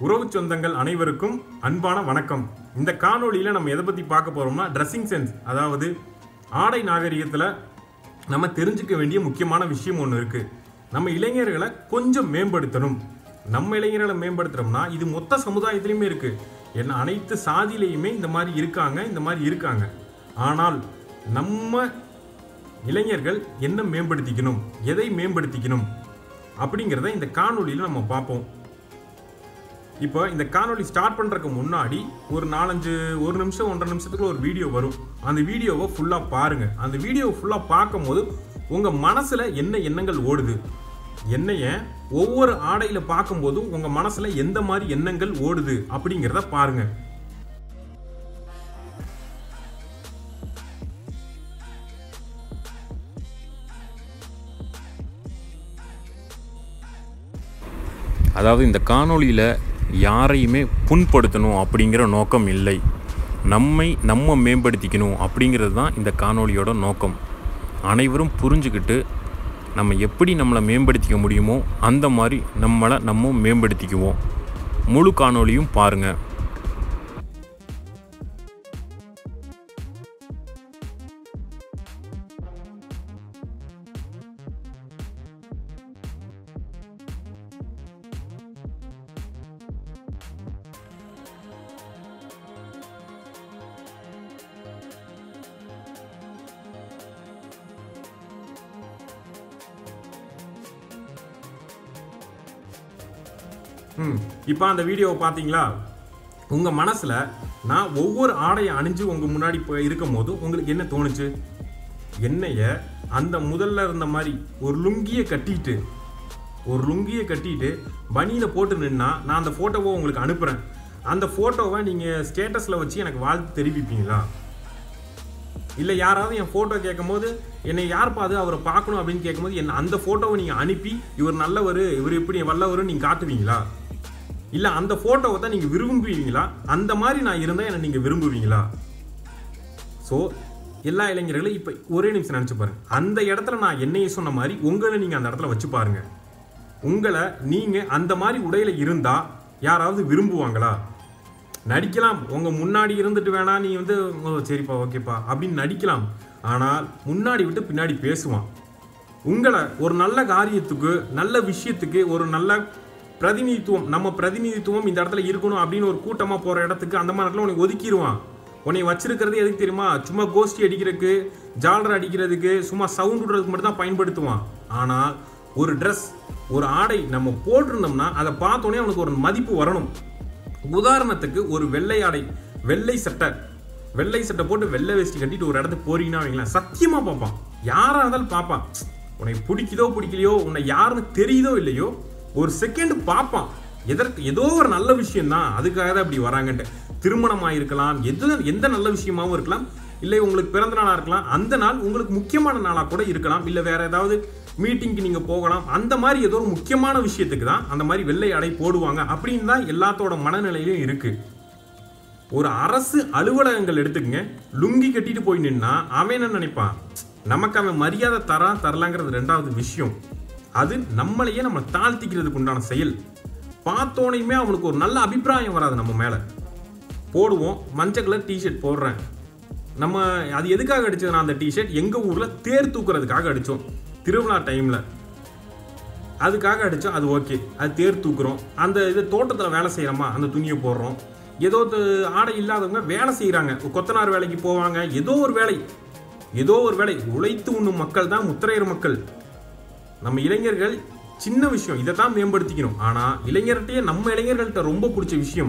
உறவு சொந்தங்கள் அனைவருக்கும் அன்பான வணக்கம் இந்த காணொளியில் நம்ம எதை பற்றி பார்க்க போகிறோம்னா ட்ரெஸ்ஸிங் சென்ஸ் அதாவது ஆடை நாகரிகத்தில் நம்ம தெரிஞ்சுக்க வேண்டிய முக்கியமான விஷயம் ஒன்று இருக்குது நம்ம இளைஞர்களை கொஞ்சம் மேம்படுத்தணும் நம்ம இளைஞர்களை மேம்படுத்துகிறோம்னா இது மொத்த சமுதாயத்திலையுமே இருக்குது என்ன அனைத்து சாதியிலையுமே இந்த மாதிரி இருக்காங்க இந்த மாதிரி இருக்காங்க ஆனால் நம்ம இளைஞர்கள் என்ன மேம்படுத்திக்கணும் எதை மேம்படுத்திக்கணும் அப்படிங்கிறத இந்த காணொளியில் நம்ம பார்ப்போம் இப்போ இந்த காணொளி ஸ்டார்ட் பண்ணுறதுக்கு முன்னாடி ஒரு நாலஞ்சு ஒரு நிமிஷம் ஒன்றரை நிமிஷத்துக்குள்ள ஒரு வீடியோ வரும் அந்த வீடியோவை ஃபுல்லாக பாருங்க அந்த வீடியோவை ஃபுல்லாக பார்க்கும்போது உங்கள் மனசில் என்ன எண்ணங்கள் ஓடுது என்னைய ஒவ்வொரு ஆடையில் பார்க்கும்போதும் உங்கள் மனசில் எந்த மாதிரி எண்ணங்கள் ஓடுது அப்படிங்கிறத பாருங்க அதாவது இந்த காணொளியில் யாரையுமே புண்படுத்தணும் அப்படிங்கிற நோக்கம் இல்லை நம்மை நம்ம மேம்படுத்திக்கணும் அப்படிங்கிறது தான் இந்த காணொளியோட நோக்கம் அனைவரும் புரிஞ்சுக்கிட்டு நம்ம எப்படி நம்மளை மேம்படுத்திக்க முடியுமோ அந்த மாதிரி நம்மளை நம்ம மேம்படுத்திக்குவோம் முழு காணொளியும் பாருங்கள் ம் இப்போ அந்த வீடியோவை பார்த்தீங்களா உங்கள் மனசில் நான் ஒவ்வொரு ஆடையை அணிஞ்சு உங்கள் முன்னாடி இப்போ இருக்கும் போது உங்களுக்கு என்ன தோணுச்சு என்னைய அந்த முதல்ல இருந்த மாதிரி ஒரு லுங்கியை கட்டிட்டு ஒரு லுங்கியை கட்டிட்டு பனியில் போட்டு நின்னா நான் அந்த ஃபோட்டோவை உங்களுக்கு அனுப்புகிறேன் அந்த ஃபோட்டோவை நீங்கள் ஸ்டேட்டஸில் வச்சு எனக்கு வாழ்த்து தெரிவிப்பீங்களா இல்லை யாராவது என் ஃபோட்டோ கேட்கும்போது என்னை யார் பாது அவரை பார்க்கணும் அப்படின்னு கேட்கும்போது என்ன அந்த ஃபோட்டோவை நீங்கள் அனுப்பி இவர் நல்லவர் இவர் இப்படி வல்லவர் நீங்கள் காட்டுவீங்களா இல்லை அந்த ஃபோட்டோவை தான் நீங்கள் விரும்புவீங்களா அந்த மாதிரி நான் இருந்தால் என்னை நீங்கள் விரும்புவீங்களா ஸோ எல்லா இளைஞர்களும் இப்போ ஒரே நிமிஷம் நினச்சி பாருங்க அந்த இடத்துல நான் என்னைய சொன்ன மாதிரி உங்களை நீங்கள் அந்த இடத்துல வச்சு பாருங்க உங்களை நீங்கள் அந்த மாதிரி உடையில இருந்தால் யாராவது விரும்புவாங்களா நடிக்கலாம் உங்க முன்னாடி இருந்துட்டு வேணா நீ வந்து "ஓ, சரிப்பா ஓகேப்பா அப்படின்னு நடிக்கலாம் ஆனால் முன்னாடி விட்டு பின்னாடி பேசுவான் உங்களை ஒரு நல்ல காரியத்துக்கு நல்ல விஷயத்துக்கு ஒரு நல்ல பிரதிநிதித்துவம் நம்ம பிரதிநிதித்துவம் இந்த இடத்துல இருக்கணும் அப்படின்னு ஒரு கூட்டமா போற இடத்துக்கு அந்த மாதிரி இடத்துல உனக்கு ஒதுக்கிடுவான் உன்னை வச்சிருக்கிறது எதுக்கு தெரியுமா சும்மா கோஷ்டி அடிக்கிறதுக்கு ஜாலர் அடிக்கிறதுக்கு சும்மா சவுண்ட் விடுறதுக்கு மட்டும் தான் பயன்படுத்துவான் ஆனால் ஒரு ட்ரெஸ் ஒரு ஆடை நம்ம போட்டிருந்தோம்னா அதை பார்த்தோன்னே அவனுக்கு ஒரு மதிப்பு வரணும் உதாரணத்துக்கு ஒரு வெள்ளை ஆடை வெள்ளை சட்டை வெள்ளை சட்டை போட்டு வெள்ளை வேஷ்டி கட்டிட்டு ஒரு இடத்துக்கு போறீங்கன்னா வைங்களேன் சத்தியமா பார்ப்பான் யாரா இருந்தாலும் பார்ப்பான் உன்னை பிடிக்குதோ பிடிக்கலையோ உன்னை யாருன்னு தெரியுதோ இல்லையோ ஒரு செகண்ட் பார்ப்பான் எதற்கு ஏதோ ஒரு நல்ல விஷயம் தான் அதுக்காக தான் இப்படி வராங்கன்ட்டு திருமணமாக இருக்கலாம் எது எந்த நல்ல விஷயமாவும் இருக்கலாம் இல்லை உங்களுக்கு பிறந்த நாளாக இருக்கலாம் அந்த நாள் உங்களுக்கு முக்கியமான நாளாக கூட இருக்கலாம் இல்லை வேற ஏதாவது மீட்டிங்க்கு நீங்கள் போகலாம் அந்த மாதிரி ஏதோ ஒரு முக்கியமான விஷயத்துக்கு தான் அந்த மாதிரி வெள்ளை அடை போடுவாங்க அப்படின்னு தான் எல்லாத்தோட மனநிலையிலும் இருக்கு ஒரு அரசு அலுவலகங்கள் எடுத்துக்கங்க லுங்கி கட்டிட்டு போய் நின்னா அவன் என்ன நினைப்பான் நமக்கு அவன் மரியாதை தரா தரலாங்கிறது ரெண்டாவது விஷயம் அது நம்மளையே நம்ம தாழ்த்திக்கிறதுக்கு உண்டான செயல் பார்த்தோனையுமே அவனுக்கு ஒரு நல்ல அபிப்பிராயம் வராது நம்ம மேலே போடுவோம் மஞ்சள் கலர் டிஷர்ட் போடுறேன் நம்ம அது எதுக்காக அடிச்சது நான் அந்த டிஷர்ட் எங்கள் ஊரில் தேர் தூக்குறதுக்காக அடித்தோம் திருவிழா டைமில் அதுக்காக அடித்தோம் அது ஓகே அது தேர் தூக்குறோம் அந்த இது தோட்டத்தில் வேலை செய்கிறோமா அந்த துணியை போடுறோம் ஏதோ த- ஆடை இல்லாதவங்க வேலை செய்கிறாங்க கொத்தனார் வேலைக்கு போவாங்க ஏதோ ஒரு வேலை ஏதோ ஒரு வேலை உழைத்து உண்ணும் மக்கள் தான் முத்திரையர் மக்கள் நம்ம இளைஞர்கள் சின்ன விஷயம் இதை தான் மேம்படுத்திக்கணும் ஆனால் இளைஞர்கிட்டயே நம்ம இளைஞர்கள்ட்ட ரொம்ப பிடிச்ச விஷயம்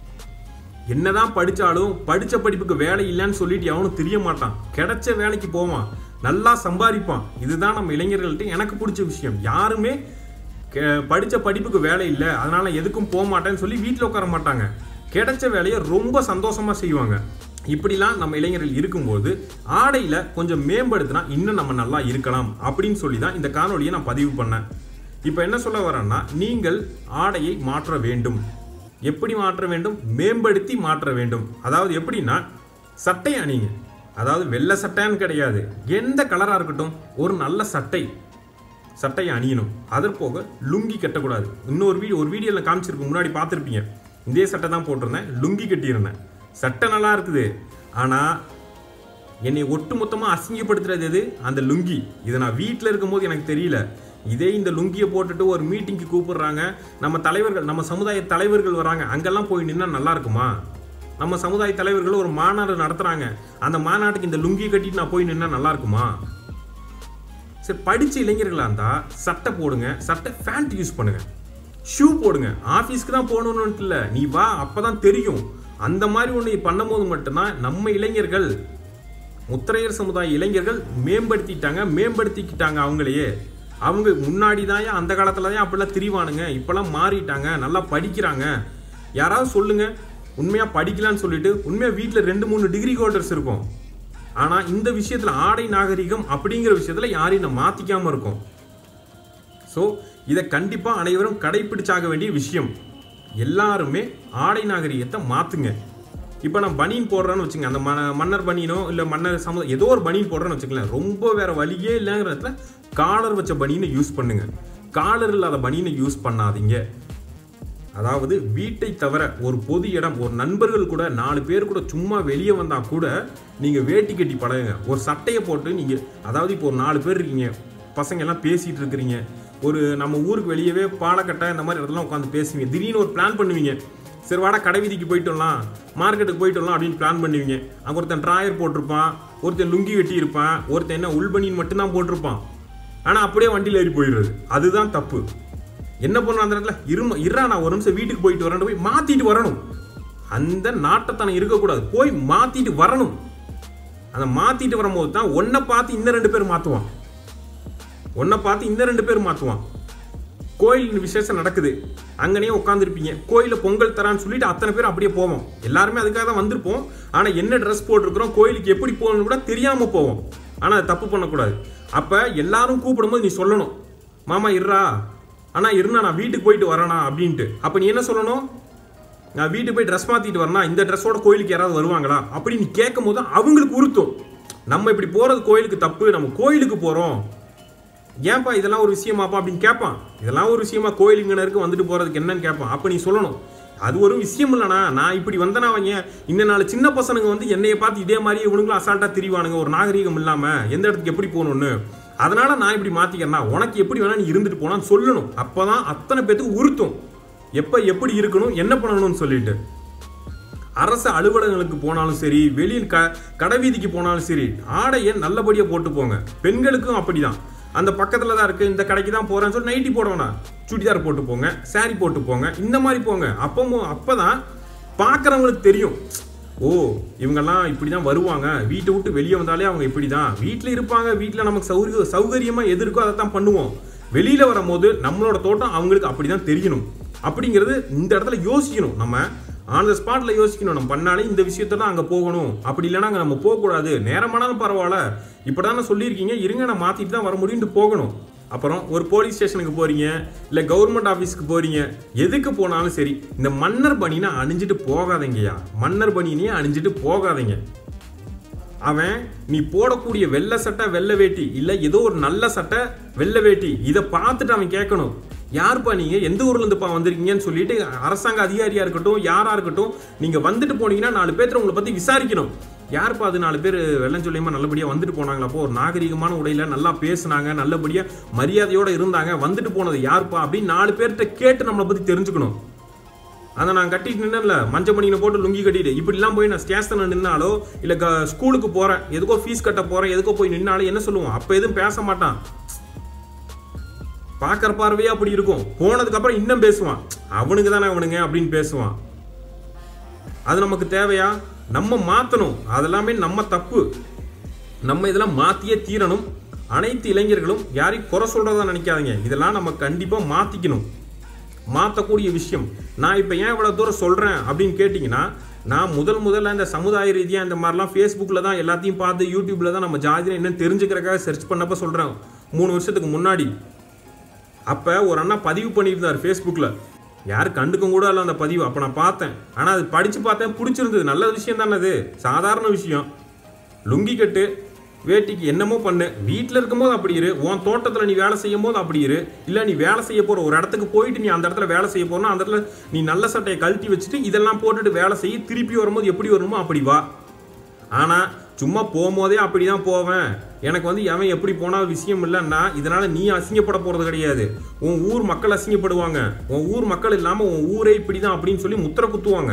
என்னதான் படிச்சாலும் படிச்ச படிப்புக்கு வேலை இல்லைன்னு சொல்லிட்டு எவனும் தெரிய மாட்டான் கிடைச்ச வேலைக்கு போவான் நல்லா சம்பாதிப்பான் இதுதான் நம்ம இளைஞர்கள்ட்ட எனக்கு பிடிச்ச விஷயம் யாருமே கே- படிச்ச படிப்புக்கு வேலை இல்லை அதனால எதுக்கும் போக மாட்டேன்னு சொல்லி வீட்டில் உட்கார மாட்டாங்க கிடைச்ச வேலையை ரொம்ப சந்தோஷமா செய்வாங்க இப்படிலாம் நம்ம இளைஞர்கள் இருக்கும்போது ஆடையில கொஞ்சம் மேம்படுத்தினா இன்னும் நம்ம நல்லா இருக்கலாம் அப்படின்னு சொல்லி தான் இந்த காணொலியை நான் பதிவு பண்ணேன் இப்போ என்ன சொல்ல வரேன்னா நீங்கள் ஆடையை மாற்ற வேண்டும் எப்படி மாற்ற வேண்டும் மேம்படுத்தி மாற்ற வேண்டும் அதாவது எப்படின்னா சட்டை அணிங்க அதாவது வெள்ளை சட்டைன்னு கிடையாது எந்த கலராக இருக்கட்டும் ஒரு நல்ல சட்டை சட்டையை அணியணும் அதற்போக லுங்கி கட்டக்கூடாது இன்னொரு வீடியோ ஒரு வீடியோவில் காமிச்சிருக்கு முன்னாடி பார்த்துருப்பீங்க இதே சட்டை தான் போட்டிருந்தேன் லுங்கி கட்டியிருந்தேன் சட்டை நல்லா இருக்குது ஆனால் என்னை ஒட்டுமொத்தமாக அசிங்கப்படுத்துறது எது அந்த லுங்கி இதை நான் வீட்டில் இருக்கும்போது எனக்கு தெரியல இதே இந்த லுங்கியை போட்டுட்டு ஒரு மீட்டிங்க்கு கூப்பிடுறாங்க நம்ம தலைவர்கள் நம்ம சமுதாய தலைவர்கள் வராங்க அங்கெல்லாம் போய் நின்னா நல்லா இருக்குமா நம்ம சமுதாய தலைவர்கள் ஒரு மாநாடு நடத்துறாங்க அந்த மாநாட்டுக்கு இந்த லுங்கி கட்டிட்டு நான் போய் நின்னா நல்லா இருக்குமா சரி படிச்ச இளைஞர்களா இருந்தா சட்டை போடுங்க சட்டை ஃபேண்ட் யூஸ் பண்ணுங்க ஷூ போடுங்க ஆஃபீஸ்க்கு தான் போகணும்னு இல்லை நீ வா அப்பதான் தெரியும் அந்த மாதிரி ஒன்று பண்ணும்போது மட்டும்தான் நம்ம இளைஞர்கள் முத்திரையர் சமுதாய இளைஞர்கள் மேம்படுத்திட்டாங்க மேம்படுத்திக்கிட்டாங்க அவங்களையே அவங்க முன்னாடி தான் அந்த காலத்துல தான் அப்படிலாம் திரிவானுங்க இப்பெல்லாம் மாறிட்டாங்க நல்லா படிக்கிறாங்க யாராவது சொல்லுங்க உண்மையா படிக்கலாம்னு சொல்லிட்டு உண்மையா வீட்டில் ரெண்டு மூணு டிகிரி ஹோல்டர்ஸ் இருக்கும் ஆனா இந்த விஷயத்துல ஆடை நாகரிகம் அப்படிங்கிற விஷயத்துல யாரையும் நம்ம மாத்திக்காம இருக்கோம் ஸோ இதை கண்டிப்பா அனைவரும் கடைபிடிச்சாக வேண்டிய விஷயம் எல்லாருமே ஆடை நாகரிகத்தை மாத்துங்க இப்போ நான் பனியன் போடுறேன்னு வச்சுங்க அந்த மன மன்னர் பனியனோ இல்லை மன்னர் சமுதாயம் ஏதோ ஒரு பனியன் போடுறேன்னு வச்சுக்கலாம் ரொம்ப வேற வழியே இல்லைங்கிற இடத்துல காலர் வச்ச பனியனை யூஸ் பண்ணுங்க காலர் இல்லாத பனியனை யூஸ் பண்ணாதீங்க அதாவது வீட்டை தவிர ஒரு பொது இடம் ஒரு நண்பர்கள் கூட நாலு பேர் கூட சும்மா வெளியே வந்தா கூட நீங்க வேட்டி கட்டி பழகுங்க ஒரு சட்டையை போட்டு நீங்க அதாவது இப்போ ஒரு நாலு பேர் இருக்கீங்க பசங்க எல்லாம் பேசிட்டு இருக்கிறீங்க ஒரு நம்ம ஊருக்கு வெளியவே பாலக்கட்டை இந்த மாதிரி இடத்துல உட்காந்து பேசுவீங்க திடீர்னு ஒரு பிளான் பண்ணுவீங்க சரி வாடா கடை வீதிக்கு போயிட்டு வரலாம் மார்க்கெட்டுக்கு போயிட்டு வரலாம் அப்படின்னு பிளான் பண்ணுவீங்க அங்கே ஒருத்தன் ட்ராயர் போட்டிருப்பான் ஒருத்தன் லுங்கி வெட்டி இருப்பான் ஒருத்தன் என்ன உள்பனியன் மட்டும்தான் போட்டிருப்பான் ஆனால் அப்படியே வண்டியில் ஏறி போயிடுறது அதுதான் தப்பு என்ன பண்ணும் அந்த இடத்துல இரும இருறா நான் ஒரு நிமிஷம் வீட்டுக்கு போயிட்டு வரேன் போய் மாத்திட்டு வரணும் அந்த நாட்டத்தனம் இருக்கக்கூடாது போய் மாத்திட்டு வரணும் அந்த மாத்திட்டு வரும்போது தான் ஒன்னை பார்த்து இன்னும் ரெண்டு பேர் மாத்துவான் ஒன்னை பார்த்து இன்னும் ரெண்டு பேர் மாத்துவான் கோயில் விசேஷம் நடக்குது அங்கனே உட்காந்துருப்பீங்க கோயிலில் பொங்கல் தரான்னு சொல்லிட்டு அத்தனை பேர் அப்படியே போவோம் எல்லாருமே அதுக்காக தான் வந்திருப்போம் ஆனால் என்ன ட்ரெஸ் போட்டிருக்கிறோம் கோயிலுக்கு எப்படி போகணும்னு கூட தெரியாமல் போவோம் ஆனால் அது தப்பு பண்ணக்கூடாது அப்போ எல்லாரும் கூப்பிடும்போது நீ சொல்லணும் மாமா இருறா ஆனால் இருண்ணா நான் வீட்டுக்கு போயிட்டு வரேனா அப்படின்ட்டு அப்போ நீ என்ன சொல்லணும் நான் வீட்டுக்கு போய் ட்ரெஸ் மாற்றிட்டு வரேனா இந்த ட்ரெஸ்ஸோட கோயிலுக்கு யாராவது வருவாங்களா அப்படி நீ கேட்கும் போது அவங்களுக்கு உறுத்தும் நம்ம இப்படி போகிறது கோயிலுக்கு தப்பு நம்ம கோயிலுக்கு போகிறோம் ஏன்பா இதெல்லாம் ஒரு விஷயமாப்பா அப்படின்னு கேட்பான் இதெல்லாம் ஒரு விஷயமா கோயிலுங்கினருக்கு வந்துட்டு போகிறதுக்கு என்னன்னு கேட்பான் அப்போ நீ சொல்லணும் அது ஒரு விஷயம் இல்லைண்ணா நான் இப்படி வந்தனா அவங்க இந்த நாலு சின்ன பசனுங்க வந்து என்னைய பார்த்து இதே மாதிரி இவனுங்களும் அசால்ட்டாக திரிவானுங்க ஒரு நாகரீகம் இல்லாமல் எந்த இடத்துக்கு எப்படி போகணும்னு அதனால நான் இப்படி மாற்றிக்கிறேன்னா உனக்கு எப்படி வேணா நீ இருந்துட்டு போனான்னு சொல்லணும் அப்போ தான் அத்தனை பேத்துக்கு உறுத்தும் எப்போ எப்படி இருக்கணும் என்ன பண்ணணும்னு சொல்லிட்டு அரசு அலுவலகங்களுக்கு போனாலும் சரி வெளியில் க கடைவீதிக்கு போனாலும் சரி ஆடையை நல்லபடியாக போட்டு போங்க பெண்களுக்கும் அப்படிதான் அந்த பக்கத்தில் தான் இருக்குது இந்த கடைக்கு தான் போகிறேன்னு சொல்லி நைட்டி போட வேணாம் சுடிதார் போட்டு போங்க saree போட்டு போங்க இந்த மாதிரி போங்க அப்போ அப்போ தான் பார்க்குறவங்களுக்கு தெரியும் ஓ இவங்கெல்லாம் இப்படி தான் வருவாங்க வீட்டை விட்டு வெளியே வந்தாலே அவங்க இப்படி தான் வீட்டில் இருப்பாங்க வீட்டில் நமக்கு சௌகரிய சௌகரியமாக எது இருக்கோ அதை தான் பண்ணுவோம் வெளியில் வரும்போது நம்மளோட தோட்டம் அவங்களுக்கு அப்படி தான் தெரியணும் அப்படிங்கிறது இந்த இடத்துல யோசிக்கணும் நம்ம ஆன் த ஸ்பாட்ல யோசிக்கணும் நம்ம பண்ணாலே இந்த விஷயத்த தான் அங்கே போகணும் அப்படி இல்லைன்னா அங்கே நம்ம போகக்கூடாது நேரமானாலும் பரவாயில்ல இப்போ தானே சொல்லியிருக்கீங்க இருங்க நான் மாற்றிட்டு தான் வர முடியும்னு போகணும் அப்புறம் ஒரு போலீஸ் ஸ்டேஷனுக்கு போறீங்க இல்லை கவர்மெண்ட் ஆஃபீஸ்க்கு போறீங்க எதுக்கு போனாலும் சரி இந்த மன்னர் பனினை அணிஞ்சிட்டு போகாதீங்கய்யா மன்னர் பனியனையே அணிஞ்சிட்டு போகாதீங்க அவன் நீ போடக்கூடிய வெள்ளை சட்டை வெள்ளை வேட்டி இல்லை ஏதோ ஒரு நல்ல சட்டை வெள்ளை வேட்டி இதை பார்த்துட்டு அவன் கேட்கணும் யாருப்பா நீங்க எந்த ஊர்ல இருந்துப்பா வந்திருக்கீங்கன்னு சொல்லிட்டு அரசாங்க அதிகாரியா இருக்கட்டும் யாரா இருக்கட்டும் நீங்க வந்துட்டு போனீங்கன்னா நாலு பேர்த்த உங்களை பத்தி விசாரிக்கணும் யாருப்பா அது நாலு பேர் வெள்ளஞ்சொல்லியமா நல்லபடியா வந்துட்டு போனாங்களாப்போ ஒரு நாகரிகமான உடையில நல்லா பேசுனாங்க நல்லபடியா மரியாதையோட இருந்தாங்க வந்துட்டு போனது யாருப்பா அப்படின்னு நாலு பேர்கிட்ட கேட்டு நம்மளை பத்தி தெரிஞ்சுக்கணும் அதை நான் கட்டிட்டு நின்னேன்ல மஞ்சள் மணியை போட்டு லுங்கி கட்டிட்டு இப்படிலாம் போய் நான் ஸ்டேஷனில் நின்னாலோ இல்லை க ஸ்கூலுக்கு போகிறேன் எதுக்கோ ஃபீஸ் கட்ட போகிறேன் எதுக்கோ போய் நின்னாலும் என்ன சொல்லுவோம் அப்போ எதுவும் பேச மாட்டான் பார்க்குற பார்வையே அப்படி இருக்கும் போனதுக்கப்புறம் இன்னும் பேசுவான் அவனுக்கு தானே அவனுங்க அப்படின்னு பேசுவான் அது நமக்கு தேவையா நம்ம மாற்றணும் அதெல்லாமே நம்ம தப்பு நம்ம இதெல்லாம் மாற்றியே தீரணும் அனைத்து இளைஞர்களும் யாரையும் குறை சொல்கிறதா நினைக்காதீங்க இதெல்லாம் நம்ம கண்டிப்பாக மாற்றிக்கணும் மாற்றக்கூடிய விஷயம் நான் இப்போ ஏன் இவ்வளோ தூரம் சொல்கிறேன் அப்படின்னு கேட்டிங்கன்னா நான் முதல் முதல்ல இந்த சமுதாய ரீதியாக இந்த மாதிரிலாம் ஃபேஸ்புக்கில் தான் எல்லாத்தையும் பார்த்து யூடியூப்பில் தான் நம்ம ஜாதியில் என்னன்னு தெரிஞ்சுக்கிறக்காக சர்ச் பண்ணப்போ சொல்கிறேன் மூணு வருஷத்துக்கு முன்னாடி அப்போ ஒரு அண்ணா பதிவு பண்ணியிருந்தார் ஃபேஸ்புக்கில் யார் கண்டுக்கும் கூட இல்லை அந்த பதிவு அப்போ நான் பார்த்தேன் ஆனால் அது படித்து பார்த்தேன் பிடிச்சிருந்தது நல்ல விஷயம் தானே அது சாதாரண விஷயம் லுங்கி கட்டு வேட்டிக்கு என்னமோ பண்ணு வீட்டில் இருக்கும்போது அப்படி இரு உன் தோட்டத்தில் நீ வேலை செய்யும் போது அப்படி இரு இல்லை நீ வேலை செய்ய போற ஒரு இடத்துக்கு போயிட்டு நீ அந்த இடத்துல வேலை செய்ய போறனா அந்த இடத்துல நீ நல்ல சட்டையை கழட்டி வச்சுட்டு இதெல்லாம் போட்டுட்டு வேலை செய்ய திருப்பி வரும்போது எப்படி வரணுமோ அப்படி வா ஆனா சும்மா போகும்போதே அப்படிதான் போவேன் எனக்கு வந்து எவன் எப்படி போனால் விஷயம் இல்லைன்னா இதனால நீ அசிங்கப்பட போறது கிடையாது உன் ஊர் மக்கள் அசிங்கப்படுவாங்க உன் ஊர் மக்கள் இல்லாம உன் ஊரே இப்படிதான் அப்படின்னு சொல்லி முத்திர குத்துவாங்க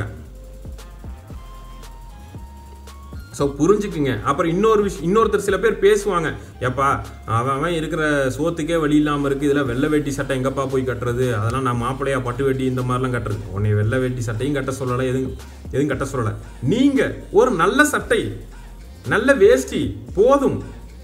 ஸோ புரிஞ்சுக்குங்க அப்புறம் இன்னொரு விஷயம் இன்னொருத்தர் சில பேர் பேசுவாங்க ஏப்பா அவன் அவன் இருக்கிற சோத்துக்கே வழி இல்லாமல் இருக்குது இதில் வெள்ளை வேட்டி சட்டை எங்கப்பா போய் கட்டுறது அதெல்லாம் நான் மாப்பிள்ளையா பட்டு வேட்டி இந்த மாதிரிலாம் கட்டுறது உன்னை வெள்ளை வேட்டி சட்டையும் கட்ட சொல்லலை எதுவும் எதுவும் கட்ட சொல்லலை நீங்கள் ஒரு நல்ல சட்டை நல்ல வேஷ்டி போதும்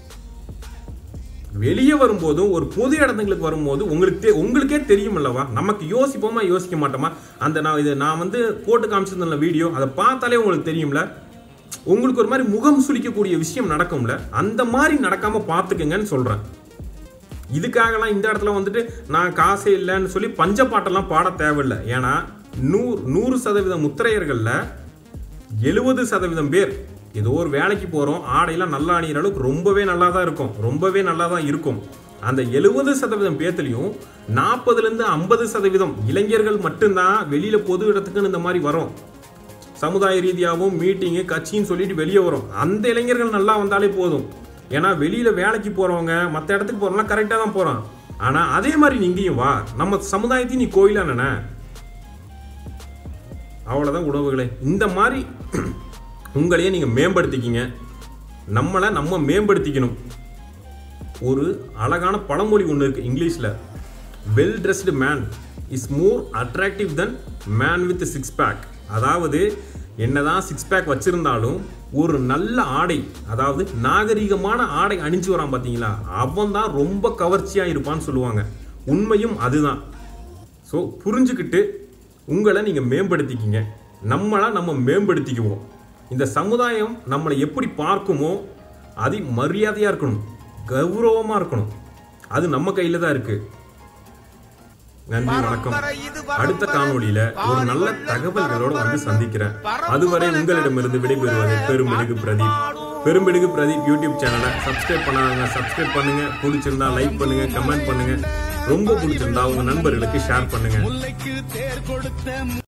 வெளியே வரும்போதும் ஒரு பொது இடத்துங்களுக்கு வரும்போது உங்களுக்கு தெ- உங்களுக்கே தெரியும் அல்லவா நமக்கு யோசிப்போமா யோசிக்க மாட்டோமா அந்த நான் இது நான் வந்து போட்டு காமிச்சிருந்தேன்ல வீடியோ அதை பார்த்தாலே உங்களுக்கு தெரியும்ல உங்களுக்கு ஒரு மாதிரி முகம் சுளிக்கக்கூடிய விஷயம் நடக்கும்ல அந்த மாதிரி நடக்காம பார்த்துக்குங்கன்னு சொல்றேன் இதுக்காகலாம் இந்த இடத்துல வந்துட்டு நான் காசே இல்லைன்னு சொல்லி பஞ்ச பாட்டெல்லாம் பாட தேவையில்லை ஏன்னா நூறு நூறு சதவீத முத்திரையர்களில் எழுபது சதவீதம் பேர் ஏதோ ஒரு வேலைக்கு போகிறோம் ஆடையெல்லாம் நல்லா அணிகிற அளவுக்கு ரொம்பவே நல்லா தான் இருக்கும் ரொம்பவே நல்லா தான் இருக்கும் அந்த எழுபது சதவீதம் பேர்த்துலையும் நாற்பதுலேருந்து ஐம்பது சதவீதம் இளைஞர்கள் மட்டும்தான் வெளியில் பொது இடத்துக்குன்னு இந்த மாதிரி வரோம் சமுதாய ரீதியாகவும் மீட்டிங்கு கட்சின்னு சொல்லிட்டு வெளியே வரும் அந்த இளைஞர்கள் நல்லா வந்தாலே போதும் ஏன்னா வெளியில வேலைக்கு போறவங்க மற்ற இடத்துக்கு போறவங்க கரெக்டாக தான் போறான் ஆனா அதே மாதிரி நீ இங்கேயும் வா நம்ம சமுதாயத்தையும் நீ கோயிலா நினை அவ்வளோதான் உணவுகளே இந்த மாதிரி உங்களையே நீங்க மேம்படுத்திக்கிங்க நம்மளை நம்ம மேம்படுத்திக்கணும் ஒரு அழகான பழமொழி ஒன்று இருக்கு இங்கிலீஷில் well dressed man is more attractive then man with six pack அதாவது என்னதான் சிக்ஸ் பேக் வச்சிருந்தாலும் ஒரு நல்ல ஆடை அதாவது நாகரிகமான ஆடை அணிஞ்சு வரான் பார்த்தீங்களா அவன் தான் ரொம்ப கவர்ச்சியாக இருப்பான்னு சொல்லுவாங்க உண்மையும் அதுதான் ஸோ புரிஞ்சுக்கிட்டு உங்களை நீங்கள் மேம்படுத்திக்கிங்க நம்மளை நம்ம மேம்படுத்திக்குவோம் இந்த சமுதாயம் நம்மளை எப்படி பார்க்குமோ அது மரியாதையாக இருக்கணும் கௌரவமாக இருக்கணும் அது நம்ம கையில் தான் இருக்கு நன்றி வணக்கம் அடுத்த காணொளியில ஒரு நல்ல தகவல்களோட வந்து சந்திக்கிறேன் அதுவரை உங்களிடமிருந்து விடைபெறுவது பெரும்பிடுகு பிரதீப் பெரும்பிடுகு பிரதீப் யூடியூப் சேனலை சப்ஸ்கிரைப் பண்ணாங்க சப்ஸ்கிரைப் பண்ணுங்க பிடிச்சிருந்தா லைக் பண்ணுங்க கமெண்ட் பண்ணுங்க ரொம்ப பிடிச்சிருந்தா உங்க நண்பர்களுக்கு ஷேர் பண்ணுங்க முல்லைக்கு தேர் கொடுத்த